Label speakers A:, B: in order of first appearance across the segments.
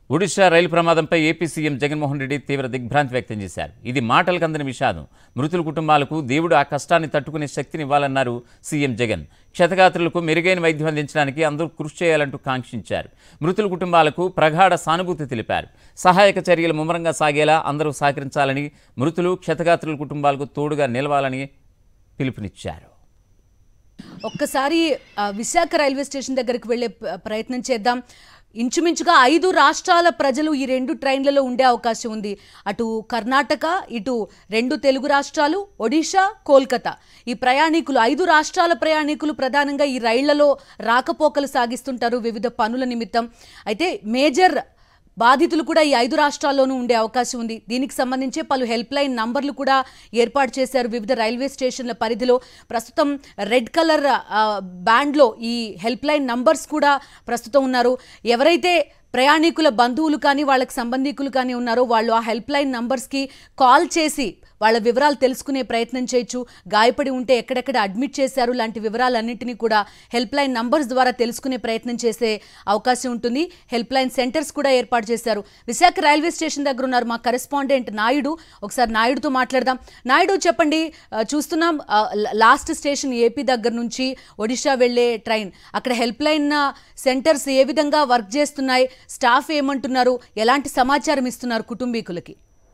A: ఒడిశా రైలు ప్రమాదంపై AP CM Jaganmohan Reddy తీవ్ర దిగ్భ్రాంతి వ్యక్తం చేశారు ఇది మాటలకు అందని విషాదం మృతుల కుటుంబాలకు దేవుడు ఆ కష్టాన్ని తట్టుకునే శక్తినివ్వాలన్నారు సీఎం జగన్ క్షతగాత్రులకు మెరుగైన వైద్యం అందించడానికి అందరూ కృషి చేయాలంటూ కాంక్షించారు మృతుల కుటుంబాలకు ప్రగాఢ సానుభూతి తెలిపారు సహాయక చర్యలు ముమ్మరంగా సాగేలా అందరూ సహకరించాలని మృతులు క్షతగాత్రుల కుటుంబాలకు తోడుగా నిలవాలని పిలుపునిచ్చారు
B: ఒక్కసారి ఆ, విశాఖ రైల్వే స్టేషన్ దగ్గరికి వెళ్ళే ప- ప్రయత్నం చేద్దాం ఇంచుమించుగా ఐదు రాష్ట్రాల ప్రజలు ఈ రెండు ట్రైన్లలో ఉండే అవకాశం ఉంది అటు కర్ణాటక ఇటు రెండు తెలుగు రాష్ట్రాలు ఒడిషా కోల్కతా ఈ ప్రయాణికులు ఐదు రాష్ట్రాల ప్రయాణికులు ప్రధానంగా ఈ రైళ్లలో రాకపోకలు సాగిస్తుంటారు వివిధ పనుల నిమిత్తం అయితే మేజర్ బాధితులు కూడా ఈ ఐదు రాష్ట్రాల్లోనూ ఉండే అవకాశం ఉంది దీనికి సంబంధించి పలు హెల్ప్ లైన్ నంబర్లు కూడా ఏర్పాటు చేశారు వివిధ రైల్వే స్టేషన్ల పరిధిలో ప్రస్తుతం రెడ్ కలర్ ఆ, బ్యాండ్లో ఈ హెల్ప్ లైన్ నంబర్స్ కూడా ప్రస్తుతం ఉన్నారు ఎవరైతే ప్రయాణికుల బంధువులు కానీ వాళ్ళకి సంబంధికులు కానీ ఉన్నారో వాళ్ళు ఆ హెల్ప్ లైన్ నంబర్స్కి కాల్ చేసి వాళ్ళ వివరాలు తెలుసుకునే ప్రయత్నం చేయొచ్చు గాయపడి ఉంటే ఎక్కడెక్కడ అడ్మిట్ చేశారు లాంటి వివరాలన్నింటినీ కూడా హెల్ప్ లైన్ నంబర్స్ ద్వారా తెలుసుకునే ప్రయత్నం చేసే అవకాశం ఉంటుంది హెల్ప్ లైన్ సెంటర్స్ కూడా ఏర్పాటు చేశారు విశాఖ రైల్వే స్టేషన్ దగ్గర ఉన్నారు మా కరెస్పాండెంట్ నాయుడు ఒకసారి నాయుడుతో మాట్లాడదాం నాయుడు చెప్పండి ఆ, చూస్తున్నాం ఆ, ల- లాస్ట్ స్టేషన్ ఏపీ దగ్గర నుంచి ఒడిషా వెళ్ళే ట్రైన్ అక్కడ హెల్ప్ లైన్ ఆ, సెంటర్స్ ఏ విధంగా వర్క్ చేస్తున్నాయి స్టాఫ్ ఏమంటున్నారు ఎలాంటి సమాచారం ఇస్తున్నారు కుటుంబీకులకి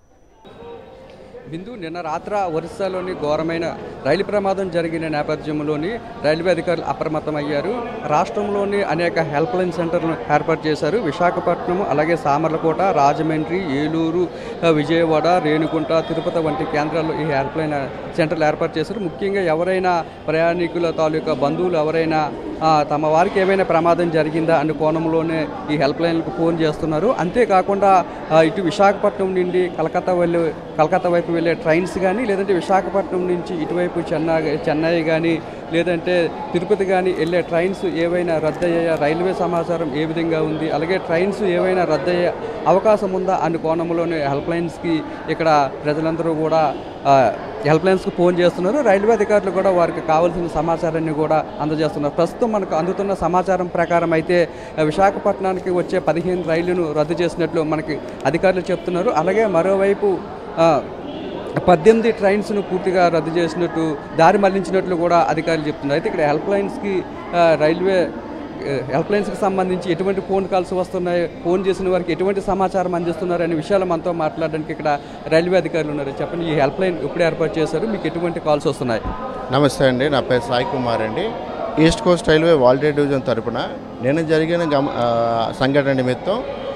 C: బిందు నిన్న రాత్ర ఒరిస్సాలోని ఘోరమైన రైలు ప్రమాదం జరిగిన నేపథ్యంలోని రైల్వే అధికారులు అప్రమత్తమయ్యారు రాష్ట్రంలోని అనేక హెల్ప్ లైన్ సెంటర్లను ఏర్పాటు చేశారు విశాఖపట్నం అలాగే సామర్లకోట రాజమండ్రి ఏలూరు ఆ, విజయవాడ రేణుగుంట తిరుపతి వంటి కేంద్రాల్లో ఈ హెల్ప్ లైన్ సెంటర్లు ఏర్పాటు చేశారు ముఖ్యంగా ఎవరైనా ప్రయాణికుల తాలూకా బంధువులు ఎవరైనా ఆ, తమ వారికి ఏమైనా ప్రమాదం జరిగిందా అనే కోణంలోనే ఈ హెల్ప్ లైన్లకు ఫోన్ చేస్తున్నారు అంతేకాకుండా ఆ, ఇటు విశాఖపట్నం నుండి కలకత్తా వెళ్ళే కలకత్తా వైపు వెళ్ళే ట్రైన్స్ కానీ లేదంటే విశాఖపట్నం నుంచి ఇటువైపు చెన్నై చెన్నై కానీ లేదంటే తిరుపతి కానీ వెళ్ళే ట్రైన్స్ ఏవైనా రద్దయ్యా రైల్వే సమాచారం ఏ విధంగా ఉంది అలాగే ట్రైన్స్ ఏవైనా రద్దయ్యే అవకాశం ఉందా అనే కోణంలోనే హెల్ప్ లైన్స్కి ఇక్కడ ప్రజలందరూ కూడా ఆ, హెల్ప్ లైన్స్కి ఫోన్ చేస్తున్నారు రైల్వే అధికారులు కూడా వారికి కావాల్సిన సమాచారాన్ని కూడా అందజేస్తున్నారు ప్రస్తుతం మనకు అందుతున్న సమాచారం ప్రకారం అయితే ఆ, విశాఖపట్నానికి వచ్చే పదిహేను రైళ్లను రద్దు చేసినట్లు మనకి అధికారులు చెప్తున్నారు అలాగే మరోవైపు ఆ, పద్దెనిమిది ట్రైన్స్ను పూర్తిగా రద్దు చేసినట్టు దారి మళ్లించినట్లు కూడా అధికారులు చెప్తున్నారు అయితే ఇక్కడ హెల్ప్ లైన్స్కి ఆ, రైల్వే ఆ, హెల్ప్ లైన్స్కి సంబంధించి ఎటువంటి ఫోన్ కాల్స్ వస్తున్నాయి ఫోన్ చేసిన వారికి ఎటువంటి సమాచారం అందిస్తున్నారు అనే విషయాలు మనతో మాట్లాడడానికి ఇక్కడ రైల్వే అధికారులు ఉన్నారు చెప్పండి ఈ హెల్ప్ లైన్ ఎప్పుడు ఏర్పాటు చేశారు మీకు ఎటువంటి కాల్స్ వస్తున్నాయి
D: నమస్తే అండి నా పేరు సాయి కుమార్ అండి east coast railway Waltair division తరపున నేను జరిగిన గమ ఆ, సంఘటన నిమిత్తం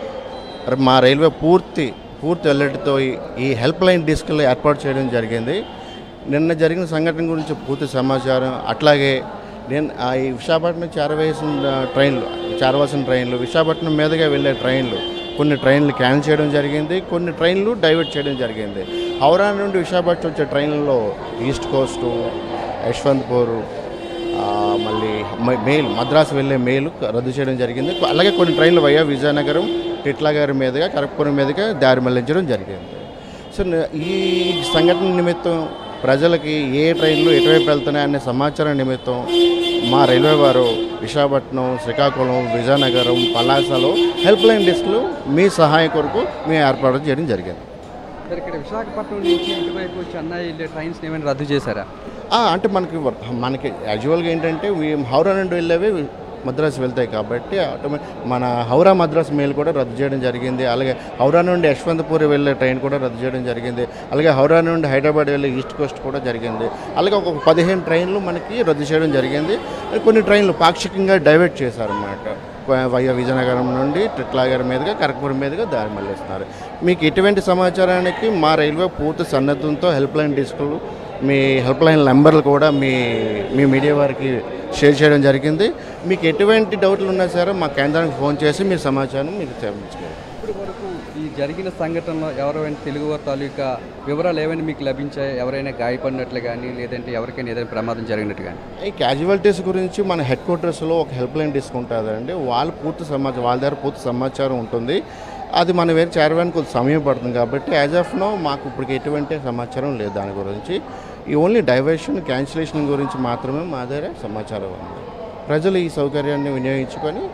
D: ర- మా రైల్వే పూర్తి పూర్తి అలర్ట్తో ఈ- ఈ హెల్ప్ లైన్ డిస్క్లు ఏర్పాటు చేయడం జరిగింది నిన్న జరిగిన సంఘటన గురించి పూర్తి సమాచారం అట్లాగే నేను ఆ ఈ విశాఖపట్నం చేరవేసిన ట్రైన్లు చేరవలసిన ట్రైన్లు విశాఖపట్నం మీదుగా వెళ్ళే ట్రైన్లు కొన్ని ట్రైన్లు క్యాన్సిల్ చేయడం జరిగింది కొన్ని ట్రైన్లు డైవర్ట్ చేయడం జరిగింది హౌరా నుండి విశాఖపట్నం వచ్చే ట్రైన్లలో ఈస్ట్ కోస్టు యశ్వంత్పూర్ ఆ, మళ్ళీ మ- మెయిల్ మద్రాసు వెళ్ళే మెయిల్ రద్దు చేయడం జరిగింది అలాగే కొన్ని ట్రైన్లు వయ్యా విజయనగరం టిట్లాగారి మీదుగా కరక్పురం మీదుగా దారి మళ్లించడం జరిగింది సో న- ఈ సంఘటన నిమిత్తం ప్రజలకి ఏ ట్రైన్లు ఎటువైపు వెళ్తున్నాయి అనే సమాచారం నిమిత్తం మా రైల్వే వారు విశాఖపట్నం శ్రీకాకుళం విజయనగరం పలాసలో హెల్ప్ లైన్ డెస్క్లు మీ సహాయం కొరకు మేము ఏర్పాటు చేయడం జరిగింది
C: మరి ఇక్కడ విశాఖపట్నం నుంచి ఇటువైపు చెన్నై వెళ్ళే ట్రైన్స్ ఏమైనా రద్దు చేశారా
D: ఆ, అంటే మనకి వ- మనకి యాజువల్గా ఏంటంటే వీ- హౌరా నుండి వెళ్ళేవి మద్రాసు వెళ్తాయి కాబట్టి ఆటోమే మన హౌరా మద్రాసు మెయిల్ కూడా రద్దు చేయడం జరిగింది అలాగే హౌరా నుండి యశ్వంతపూర్ వెళ్ళే ట్రైన్ కూడా రద్దు చేయడం జరిగింది అలాగే హౌరా నుండి హైదరాబాద్ వెళ్ళే ఈస్ట్ కోస్ట్ కూడా జరిగింది అలాగే ఒక పదిహేను ట్రైన్లు మనకి రద్దు చేయడం జరిగింది కొన్ని ట్రైన్లు పాక్షికంగా డైవర్ట్ చేశారన్నమాట వయ్య విజయనగరం నుండి ట్రిట్లాగర్ మీదుగా కరక్పురం మీదుగా దారి మళ్ళిస్తున్నారు మీకు ఎటువంటి సమాచారానికి మా రైల్వే పూర్తి సన్నద్ధంతో హెల్ప్ లైన్ డిస్కులు మీ హెల్ప్ లైన్ నెంబర్లు కూడా మీ మీ మీడియా వారికి షేర్ చేయడం జరిగింది మీకు ఎటువంటి డౌట్లు ఉన్నా సరే మా కేంద్రానికి ఫోన్ చేసి మీ సమాచారం మీకు తెప్పించుకోవాలి
C: ఇప్పుడు వరకు ఈ జరిగిన సంఘటనలో ఎవరైనా తెలుగువారి తాలూకా వివరాలు ఏమైనా మీకు లభించాయి ఎవరైనా గాయపడినట్లు కానీ లేదంటే ఎవరికైనా ఏదైనా ప్రమాదం జరిగినట్టు కానీ
D: ఈ క్యాజువాలిటీస్ గురించి మన హెడ్ క్వార్టర్స్లో ఒక హెల్ప్ లైన్ డిస్క్ ఉంటుందండి వాళ్ళు పూర్తి సమాచారం వాళ్ళ దగ్గర పూర్తి సమాచారం ఉంటుంది అది మన వేరే చేరడానికి కొంచెం సమయం పడుతుంది కాబట్టి యాజ్ ఆఫ్ నో మాకు ఇప్పటికి ఎటువంటి సమాచారం లేదు దాని గురించి ఈ ఓన్లీ డైవర్షన్ క్యాన్సిలేషన్ గురించి మాత్రమే మా దగ్గర సమాచారం ఉంది ప్రజలు ఈ సౌకర్యాన్ని వినియోగించుకొని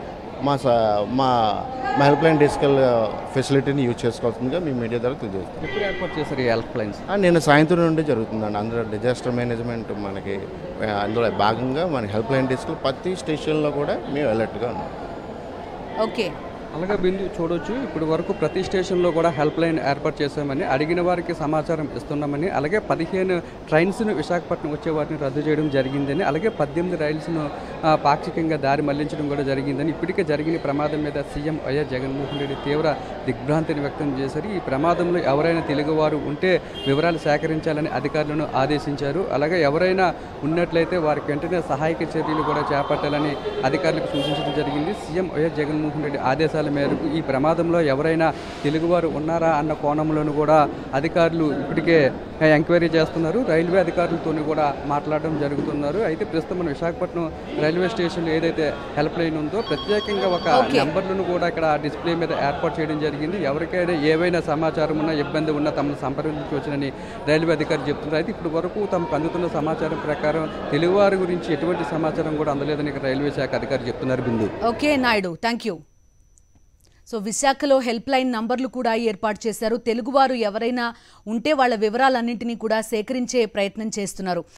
D: మా స మా మా హెల్ప్ లైన్ డిజిటల్ ఫెసిలిటీని యూజ్ చేసుకోవాల్సిందిగా మీ మీడియా ద్వారా తెలియజేస్తాం
C: ఎప్పుడు ఏర్పాటు చేశారు ఈ హెల్ప్ లైన్స్
D: ఆ, నేను సాయంత్రం నుండి జరుగుతుందండి అందులో డిజాస్టర్ మేనేజ్మెంట్ మనకి ఆ, అందులో భాగంగా మన హెల్ప్ లైన్ డిజిటల్ ప్రతి స్టేషన్లో కూడా మేము అలర్ట్గా ఉన్నాం
B: ఓకే
C: అలాగే బిందు చూడొచ్చు ఇప్పటి వరకు ప్రతి స్టేషన్లో కూడా హెల్ప్ లైన్ ఏర్పాటు చేశామని అడిగిన వారికి సమాచారం ఇస్తున్నామని అలాగే పదిహేను ట్రైన్స్ను విశాఖపట్నం వచ్చే వాటిని రద్దు చేయడం జరిగిందని అలాగే పద్దెనిమిది రైల్స్ను ఆ, పాక్షికంగా దారి మళ్లించడం కూడా జరిగిందని ఇప్పటికే జరిగిన ప్రమాదం మీద సీఎం వైఎస్ జగన్మోహన్ రెడ్డి తీవ్ర దిగ్భ్రాంతిని వ్యక్తం చేశారు ఈ ప్రమాదంలో ఎవరైనా తెలుగువారు ఉంటే వివరాలు సేకరించాలని అధికారులను ఆదేశించారు అలాగే ఎవరైనా ఉన్నట్లయితే వారికి వెంటనే సహాయక చర్యలు కూడా చేపట్టాలని అధికారులకు సూచించడం జరిగింది సీఎం వైఎస్ జగన్మోహన్ రెడ్డి ఆదేశాల మేరకు ఈ ప్రమాదంలో ఎవరైనా తెలుగువారు ఉన్నారా అన్న కోణంలోనూ కూడా అధికారులు ఇప్పటికే ఎంక్వైరీ చేస్తున్నారు రైల్వే అధికారులతో కూడా మాట్లాడడం జరుగుతున్నారు అయితే ప్రస్తుతం మన విశాఖపట్నం రైల్వే స్టేషన్ ఏదైతే హెల్ప్ లైన్ ఉందో ప్రత్యేకంగా ఒక
B: Okay.
C: నెంబర్లను కూడా ఇక్కడ డిస్ప్లే మీద ఏర్పాటు చేయడం జరిగింది ఎవరికైనా ఏవైనా సమాచారం ఉన్నా ఇబ్బంది ఉన్నా తమను సంప్రదించవచ్చునని రైల్వే అధికారులు చెప్తున్నారు అయితే ఇప్పటి వరకు తమకు అందుతున్న సమాచారం ప్రకారం తెలుగువారి గురించి ఎటువంటి సమాచారం కూడా అందలేదని ఇక్కడ రైల్వే శాఖ అధికారులు చెప్తున్నారు Bindu
B: okay Naidu thank you so విశాఖలో హెల్ప్ లైన్ నంబర్లు కూడా ఏర్పాటు చేశారు తెలుగువారు ఎవరైనా ఉంటే వాళ్ళ వివరాలన్నింటినీ కూడా సేకరించే ప్రయత్నం చేస్తున్నారు